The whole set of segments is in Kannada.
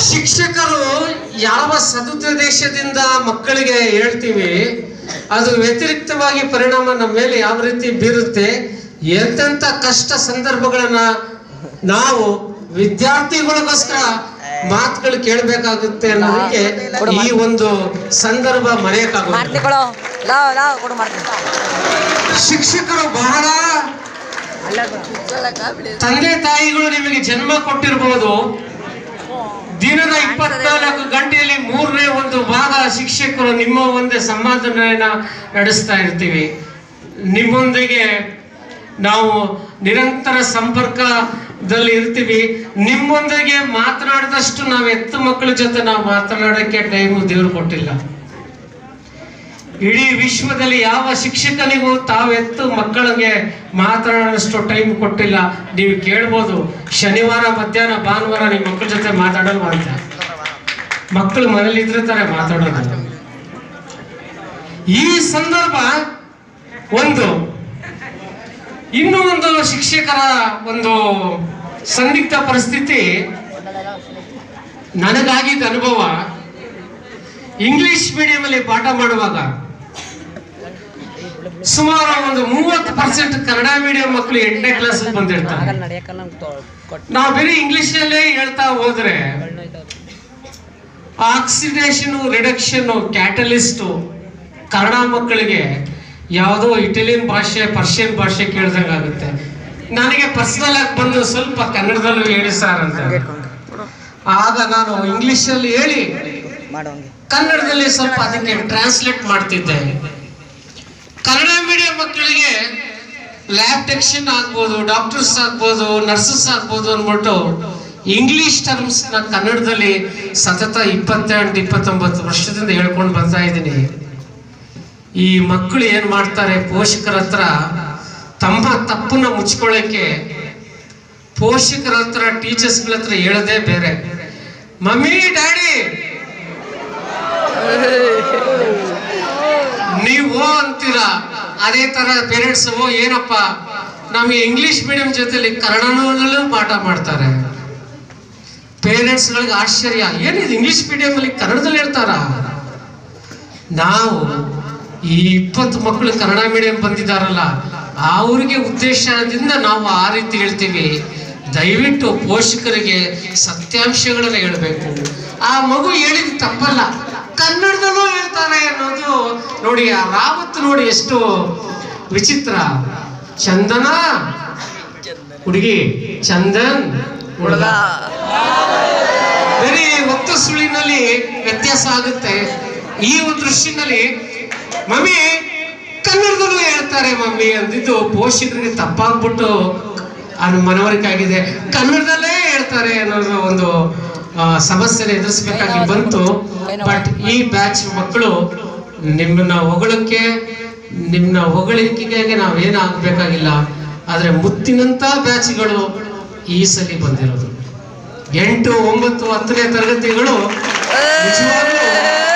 ಶಿಕ್ಷಕರು ಯಾವ ಸದುದ್ದೇಶದಿಂದ ಮಕ್ಕಳಿಗೆ ಹೇಳ್ತೀವಿ ಅದು ವ್ಯತಿರಿಕ್ತವಾಗಿ ಪರಿಣಾಮ ನಮ್ಮ ಮೇಲೆ ಯಾವ ರೀತಿ ಬೀರುತ್ತೆ ಎಂತೆಂಥ ಕಷ್ಟ ಸಂದರ್ಭಗಳನ್ನ ನಾವು ವಿದ್ಯಾರ್ಥಿಗಳಿಗೋಸ್ಕರ ಮಾತುಗಳು ಕೇಳಬೇಕಾಗುತ್ತೆ ಅನ್ನೋದಕ್ಕೆ ಈ ಒಂದು ಸಂದರ್ಭ ಮರೆಯಕ್ಕಾಗುತ್ತೆ ಮಾಡ್ತೀನಿ ಕೊಡು ಲಾವ್ ಲಾವ್ ಕೊಡು ಮಾಡ್ತೀನಿ ಶಿಕ್ಷಕರು ಬಹಳ ಅಲ್ಲ ಕೊಡು. ತಂದೆ ತಾಯಿಗಳು ನಿಮಗೆ ಜನ್ಮ ಕೊಟ್ಟಿರಬಹುದು ದಿನದ ಇಪ್ಪತ್ನಾಲ್ಕು ಗಂಟೆಯಲ್ಲಿ ಮೂರನೇ ಒಂದು ಭಾಗ ಶಿಕ್ಷಕರು ನಿಮ್ಮ ಒಂದೇ ಸಂವಾದನೆಯನ್ನ ನಡೆಸ್ತಾ ಇರ್ತೀವಿ ನಿಮ್ಮೊಂದಿಗೆ ನಾವು ನಿರಂತರ ಸಂಪರ್ಕದಲ್ಲಿ ಇರ್ತೀವಿ ನಿಮ್ಮೊಂದಿಗೆ ಮಾತನಾಡಿದಷ್ಟು ನಾವು ಎತ್ತು ಮಕ್ಕಳ ಜೊತೆ ನಾವು ಮಾತನಾಡೋಕ್ಕೆ ಟೈಮು ದೇವ್ರು ಕೊಟ್ಟಿಲ್ಲ ಇಡೀ ವಿಶ್ವದಲ್ಲಿ ಯಾವ ಶಿಕ್ಷಕನಿಗೂ ತಾವೆತ್ತು ಮಕ್ಕಳಿಗೆ ಮಾತನಾಡೋಷ್ಟು ಟೈಮ್ ಕೊಟ್ಟಿಲ್ಲ ನೀವು ಕೇಳ್ಬೋದು ಶನಿವಾರ ಮಧ್ಯಾಹ್ನ ಭಾನುವಾರ ನಿಮ್ಮ ಮಕ್ಕಳ ಜೊತೆ ಮಾತಾಡಲ್ವಾ ಅಂತ ಮಕ್ಕಳು ಮನೇಲಿ ಇದ್ರೆ ತಾರೆ ಮಾತಾಡೋದು ಈ ಸಂದರ್ಭ ಒಂದು ಇನ್ನೂ ಒಂದು ಶಿಕ್ಷಕರ ಒಂದು ಸಂದಿಗ್ಧ ಪರಿಸ್ಥಿತಿ ನನಗಾಗಿದ್ದ ಅನುಭವ ಇಂಗ್ಲಿಷ್ ಮೀಡಿಯಂ ಅಲ್ಲಿ ಪಾಠ ಮಾಡುವಾಗ ಸುಮಾರು ಒಂದು ಮೂವತ್ತು ಪರ್ಸೆಂಟ್ ಕನ್ನಡ ಮೀಡಿಯಂ ಮಕ್ಕಳು ಎಂಟನೇ ಕ್ಲಾಸ್ ಬಂದಿರ್ತಾರೆ ಆಗಲ್ಲ ನಡೆಯಕ್ಕಲ್ಲ ನಂಗೆ ತೊ- ಕೊಟ್ಟು ನಾವು ಬರೀ ಇಂಗ್ಲಿಷ್ ಅಲ್ಲೇ ಹೇಳ್ತಾ ಹೋದ್ರೆ ಆಕ್ಸಿಡೇಷನ್ ರಿಡಕ್ಷನ್ ಕ್ಯಾಟಲಿಸ್ಟ್ ಕನ್ನಡ ಮಕ್ಕಳಿಗೆ ಯಾವುದೋ ಇಟಾಲಿಯನ್ ಭಾಷೆ ಪರ್ಷಿಯನ್ ಭಾಷೆ ಕೇಳ್ದಂಗೆ ಆಗುತ್ತೆ ನನಗೆ ಪರ್ಸನಲ್ ಆಗಿ ಬಂದು ಸ್ವಲ್ಪ ಕನ್ನಡದಲ್ಲೂ ಹೇಳಿ ಸರ್ ಅಂತ ಆಗ ನಾನು ಇಂಗ್ಲಿಷ್ ಅಲ್ಲಿ ಹೇಳಿ ಮಾಡು ಹಂಗೆ ಕನ್ನಡದಲ್ಲಿ ಸ್ವಲ್ಪ ಅದಕ್ಕೆ ಟ್ರಾನ್ಸ್ಲೇಟ್ ಮಾಡ್ತಿದ್ದೆ ಕನ್ನಡ ಮೀಡಿಯಂ ಮಕ್ಕಳಿಗೆ ಲ್ಯಾಬ್ ಟೆಕ್ನಿಷಿಯನ್ ಆಗ್ಬೋದು ಡಾಕ್ಟರ್ಸ್ ಆಗ್ಬೋದು ನರ್ಸಸ್ ಆಗ್ಬೋದು ಅಂದ್ಬಿಟ್ಟು ಇಂಗ್ಲಿಷ್ ಟರ್ಮ್ಸ್ ನ ಕನ್ನಡದಲ್ಲಿ ಸತತ ಇಪ್ಪತ್ತೆಂಟು ಇಪ್ಪತ್ತೊಂಬತ್ತು ವರ್ಷದಿಂದ ಹೇಳ್ಕೊಂಡು ಬರ್ತಾ ಇದ್ದೀನಿ ಈ ಮಕ್ಕಳು ಏನ್ ಮಾಡ್ತಾರೆ ಪೋಷಕರ ಹತ್ರ ತಮ್ಮ ತಪ್ಪನ್ನ ಮುಚ್ಕೊಳ್ಳೋಕೆ ಪೋಷಕರ ಹತ್ರ ಟೀಚರ್ಸ್ಗಳ ಹತ್ರ ಹೇಳೋದೇ ಬೇರೆ ಮಮ್ಮಿ ಡ್ಯಾಡಿ ನೀವು ಓ ಅಂತೀರಾ ಅದೇ ತರ ಪೇರೆಂಟ್ಸ್ ಓ ಏನಪ್ಪ ನಮಗೆ ಇಂಗ್ಲಿಷ್ ಮೀಡಿಯಂ ಜೊತೆಲಿ ಕನ್ನಡನಲ್ಲೂ ಪಾಠ ಮಾಡ್ತಾರೆ ಪೇರೆಂಟ್ಸ್ ಗಳಿಗೆ ಆಶ್ಚರ್ಯ ಏನಿದು ಇಂಗ್ಲಿಷ್ ಮೀಡಿಯಂ ಅಲ್ಲಿ ಕನ್ನಡದಲ್ಲಿ ಹೇಳ್ತಾರ ನಾವು ಈ ಇಪ್ಪತ್ತು ಮಕ್ಕಳು ಕನ್ನಡ ಮೀಡಿಯಂ ಬಂದಿದ್ದಾರಲ್ಲ ಅವ್ರಿಗೆ ಉದ್ದೇಶದಿಂದ ನಾವು ಆ ರೀತಿ ಹೇಳ್ತೀವಿ ದಯವಿಟ್ಟು ಪೋಷಕರಿಗೆ ಸತ್ಯಾಂಶಗಳನ್ನ ಹೇಳ್ಬೇಕು ಆ ಮಗು ಹೇಳಿದ ತಪ್ಪಲ್ಲ ಕನ್ನಡದಲ್ಲೂ ಹೇಳ್ತಾರೆ ಅನ್ನೋದು ನೋಡಿ ಆ ರಾವತ್ ನೋಡಿ ಎಷ್ಟು ವಿಚಿತ್ರ ಚಂದನ ಹುಡುಗಿ ಚಂದನ್ ಹುಡುಗ ಬರೀ ಒತ್ತ ಸುಳಿನಲ್ಲಿ ವ್ಯತ್ಯಾಸ ಆಗುತ್ತೆ ಈ ಒಂದು ದೃಷ್ಟಿನಲ್ಲಿ ಮಮ್ಮಿ ಕನ್ನಡದಲ್ಲೂ ಹೇಳ್ತಾರೆ ಮಮ್ಮಿ ಅಂದಿದ್ದು ಪೋಷಕರಿಗೆ ತಪ್ಪಾಗ್ಬಿಟ್ಟು ಅದು ಮನವರಿಕೆ ಆಗಿದೆ ಕನ್ನಡದಲ್ಲೇ ಹೇಳ್ತಾರೆ ಅನ್ನೋದು ಒಂದು ಆ, ಸಮಸ್ಯೆನ ಎದುರಿಸಬೇಕಾಗಿ ಬಂತು ಬಟ್ ಈ ಬ್ಯಾಚ್ ಮಕ್ಕಳು ನಿಮ್ಮನ್ನ ಹೊಗಳಕ್ಕೆ ನಿಮ್ಮನ್ನ ಹೊಗಳಿಕೆಗೆ ನಾವೇನು ಆಗ್ಬೇಕಾಗಿಲ್ಲ ಆದ್ರೆ ಮುತ್ತಿನಂತ ಬ್ಯಾಚ್ಗಳು ಈ ಸಲ ಬಂದಿರೋದು ಎಂಟು ಒಂಬತ್ತು ಹತ್ತನೇ ತರಗತಿಗಳು ನಿಜವಾಗ್ಲೂ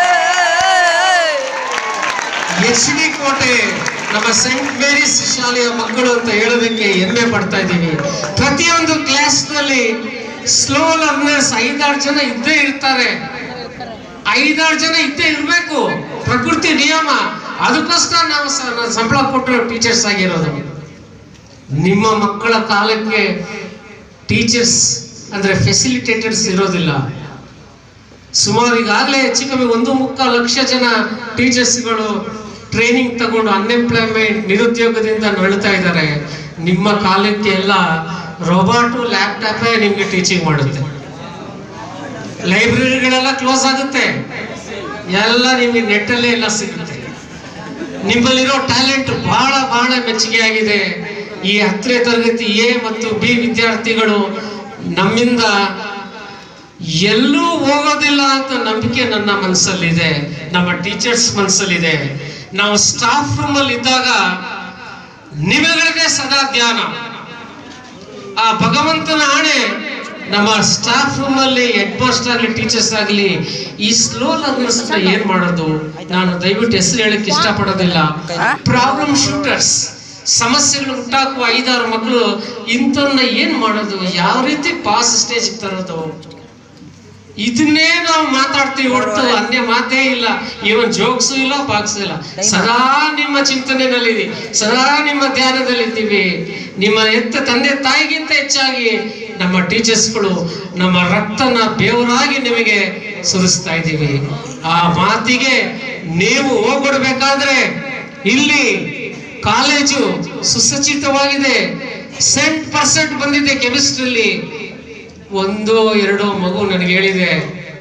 ಎಚ್ ಡಿ ಕೋಟೆ ನಮ್ಮ ಸೆಂಟ್ ಮೇರಿಸ್ ಶಾಲೆಯ ಮಕ್ಕಳು ಅಂತ ಹೇಳೋದಕ್ಕೆ ಹೆಮ್ಮೆ ಪಡ್ತಾ ಇದ್ದೀವಿ ಪ್ರತಿಯೊಂದು ಕ್ಲಾಸ್ ನಲ್ಲಿ ಸ್ಲೋ ಲರ್ನರ್ಸ್ ಐದಾರು ಜನ ಇದ್ದೇ ಇರ್ತಾರೆ ಐದಾರು ಜನ ಇದ್ದೇ ಇರಬೇಕು ಪ್ರಕೃತಿ ನಿಯಮ ಅದಕ್ಕೋಸ್ಕರ ನಾವು ಸ- ನಾವು ಸಂಬಳ ಕೊಟ್ಟು ಟೀಚರ್ಸ್ ಆಗಿರೋದು ನಿಮ್ಮ ಮಕ್ಕಳ ಕಾಲಕ್ಕೆ ಟೀಚರ್ಸ್ ಅಂದ್ರೆ ಫೆಸಿಲಿಟೇಟರ್ಸ್ ಇರೋದಿಲ್ಲ ಸುಮಾರು ಈಗಾಗಲೇ ಹೆಚ್ಚು ಕಮ್ಮಿ ಒಂದು ಮುಕ್ಕಾಲು ಲಕ್ಷ ಜನ ಟೀಚರ್ಸ್ಗಳು ಟ್ರೈನಿಂಗ್ ತಗೊಂಡು ಅನ್ಎಂಪ್ಲಾಯ್ಮೆಂಟ್ ನಿರುದ್ಯೋಗದಿಂದ ನರಳ್ತಾ ಇದ್ದಾರೆ ನಿಮ್ಮ ಕಾಲಕ್ಕೆ ಎಲ್ಲ ರೋಬಾಟು ಲ್ಯಾಪ್ಟಾಪೇ ನಿಮ್ಗೆ ಟೀಚಿಂಗ್ ಮಾಡುತ್ತೆ ಲೈಬ್ರರಿಗಳೆಲ್ಲ ಕ್ಲೋಸ್ ಆಗುತ್ತೆ ಎಲ್ಲ ನಿಮಗೆ ನೆಟ್ಟಲ್ಲೇ ಎಲ್ಲ ಸಿಗುತ್ತೆ ನಿಮ್ಮಲ್ಲಿರೋ ಟ್ಯಾಲೆಂಟ್ ಬಹಳ ಬಹಳ ಮೆಚ್ಚುಗೆ ಆಗಿದೆ ಈ ಹತ್ತನೇ ತರಗತಿ ಎ ಮತ್ತು ಬಿ ವಿದ್ಯಾರ್ಥಿಗಳು ನಮ್ಮಿಂದ ಎಲ್ಲೂ ಹೋಗೋದಿಲ್ಲ ಅಂತ ನಂಬಿಕೆ ನನ್ನ ಮನಸ್ಸಲ್ಲಿದೆ ನಮ್ಮ ಟೀಚರ್ಸ್ ಮನಸ್ಸಲ್ಲಿದೆ ನಾವು ಸ್ಟಾಫ್ ರೂಮ್ ಅಲ್ಲಿ ಇದ್ದಾಗ ನಿಮಗಳಿಗೆ ಸದಾ ಧ್ಯಾನ ಆ ಭಗವಂತನ ಆಣೆ ನಮ್ಮ ಸ್ಟಾಫ್ ರೂಮ್ ಅಲ್ಲಿ ಹೆಡ್ ಮಾಸ್ಟರ್ ಆಗಲಿ ಟೀಚರ್ಸ್ ಆಗಲಿ ಈ ಸ್ಲೋ ಲರ್ನರ್ಸ್ ಏನ್ ಮಾಡೋದು ನಾನು ದಯವಿಟ್ಟು ಹೆಸರು ಹೇಳಕ್ ಇಷ್ಟಪಡೋದಿಲ್ಲ ಪ್ರಾಬ್ಲಮ್ ಶೂಟರ್ಸ್ ಸಮಸ್ಯೆಗಳು ಹುಟ್ಟಾಕುವ ಐದಾರು ಮಕ್ಕಳು ಇಂಥವ್ರನ್ನ ಏನ್ ಮಾಡೋದು ಯಾವ ರೀತಿ ಪಾಸ್ ಸ್ಟೇಜ್ ತರೋದು ಇದನ್ನೇ ನಾವು ಮಾತಾಡ್ತೀವಿ ಹೊರತು ಅನ್ಯ ಮಾತೇ ಇಲ್ಲ ಇವನ್ ಜೋಕ್ಸು ಇಲ್ಲ ಬಾಕ್ಸು ಇಲ್ಲ ಸದಾ ನಿಮ್ಮ ಚಿಂತನೆಯಲ್ಲಿದೆ ಸದಾ ನಿಮ್ಮ ಧ್ಯಾನದಲ್ಲಿದ್ದೀವಿ ನಿಮ್ಮ ಎತ್ತ ತಂದೆ ತಾಯಿಗಿಂತ ಹೆಚ್ಚಾಗಿ ನಮ್ಮ ಟೀಚರ್ಸ್ಗಳು ನಮ್ಮ ರಕ್ತನ ಬೇವರಾಗಿ ನಿಮಗೆ ಸುರಿಸ್ತಾ ಇದ್ದೀವಿ ಆ ಮಾತಿಗೆ ನೀವು ಹೋಗ್ಬಿಡ್ಬೇಕಾದ್ರೆ ಇಲ್ಲಿ ಕಾಲೇಜು ಸುಸಜ್ಜಿತವಾಗಿದೆ ಸೆಂಟ್ ಪರ್ಸೆಂಟ್ ಬಂದಿದೆ ಕೆಮಿಸ್ಟ್ರಿಲಿ ಒಂದು ಎರಡು ಮಗು ನನಗೆ ಹೇಳಿದೆ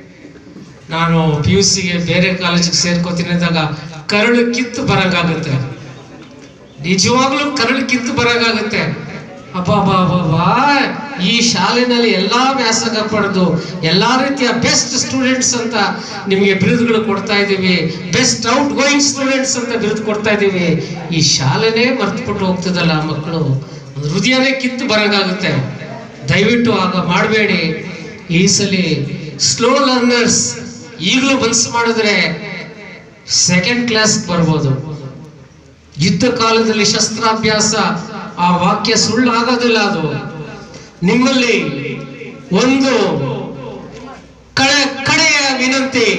ನಾನು ಪಿ ಯು ಸಿಗೆ ಬೇರೆ ಕಾಲೇಜಿಗೆ ಸೇರ್ಕೋತೀನಿ ಅಂದಾಗ ಕರಳು ಕಿತ್ತು ಬರಂಗಾಗುತ್ತೆ ನಿಜವಾಗ್ಲೂ ಕರಳು ಕಿತ್ತು ಬರಂಗಾಗುತ್ತೆ ಅಬ್ಬಾ ಈ ಶಾಲೆನಲ್ಲಿ ಎಲ್ಲಾ ವ್ಯಾಸಂಗ ಪಡೆದು ಎಲ್ಲಾ ರೀತಿಯ ಬೆಸ್ಟ್ ಸ್ಟೂಡೆಂಟ್ಸ್ ಅಂತ ನಿಮಗೆ ಬಿರುದುಗಳು ಕೊಡ್ತಾ ಇದ್ದೀವಿ ಬೆಸ್ಟ್ ಔಟ್ ಗೋಯಿಂಗ್ ಸ್ಟೂಡೆಂಟ್ಸ್ ಅಂತ ಬಿರುದು ಕೊಡ್ತಾ ಇದ್ದೀವಿ ಈ ಶಾಲೆನೇ ಮರ್ತ್ಬಿಟ್ಟು ಹೋಗ್ತದಲ್ಲ ಮಕ್ಕಳು ಒಂದು ಹೃದಯನೇ ಕಿತ್ತು ಬರಂಗಾಗುತ್ತೆ ದಯವಿಟ್ಟು ಆಗ ಮಾಡಬೇಡಿ ಈ ಸಲ ಸ್ಲೋ ಲರ್ನರ್ಸ್ ಈಗಲೂ ಮನಸ್ಸು ಮಾಡಿದ್ರೆ ಸೆಕೆಂಡ್ ಕ್ಲಾಸ್ ಬರ್ಬೋದು ಯುದ್ಧ ಕಾಲದಲ್ಲಿ ಶಸ್ತ್ರಾಭ್ಯಾಸ ಆ ವಾಕ್ಯ ಸುಳ್ಳು ಆಗೋದಿಲ್ಲ ಅದು ನಿಮ್ಮಲ್ಲಿ ಒಂದು ಕಡೆ ಕಡೆಯ ವಿನಂತಿ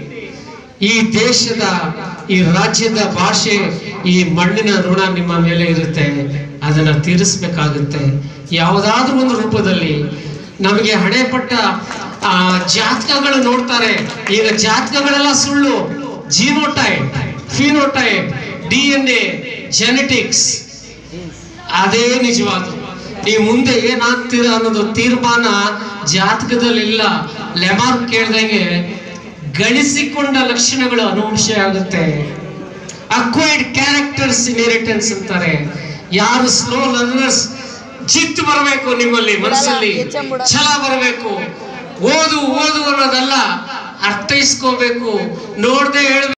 ಈ ದೇಶದ ಈ ರಾಜ್ಯದ ಭಾಷೆ ಈ ಮಣ್ಣಿನ ಋಣ ನಿಮ್ಮ ಮೇಲೆ ಇರುತ್ತೆ ಅದನ್ನ ತೀರಿಸ್ಬೇಕಾಗುತ್ತೆ ಯಾವುದಾದ್ರೂ ಒಂದು ರೂಪದಲ್ಲಿ ನಮಗೆ ಹಣೆ ಪಟ್ಟ ಆ ಜಾತಕಗಳು ನೋಡ್ತಾರೆ ಈಗ ಜಾತಕಗಳೆಲ್ಲ ಸುಳ್ಳು genotype phenotype D N A genetics ಅದೇ ನಿಜವಾದ ನೀವು ಮುಂದೆ ಏನಾಗ್ತೀರ ಅನ್ನೋದು ತೀರ್ಮಾನ ಜಾತಕದಲ್ಲಿ ಇಲ್ಲ ಲೆಮಾರ್ಕ್ ಕೇಳ್ದಂಗೆ ಗಳಿಸಿಕೊಂಡ ಲಕ್ಷಣಗಳು ಅನುವಂಶ ಆಗುತ್ತೆ ಅಕ್ವೈರ್ಡ್ ಕ್ಯಾರೆಕ್ಟರ್ಸ್ ಇನ್ಹೆರಿಟೆನ್ಸ್ ಅಂತಾರೆ ಯಾರು ಸ್ಲೋ ಲರ್ನರ್ಸ್ ಜಿತ್ತು ಬರಬೇಕು ನಿಮ್ಮಲ್ಲಿ ಮನಸ್ಸಲ್ಲಿ ಛಲ ಬರಬೇಕು ಓದು ಓದು ಅನ್ನೋದಲ್ಲ ಅರ್ಥೈಸ್ಕೋಬೇಕು ನೋಡದೆ ಹೇಳ್ಬೇಕು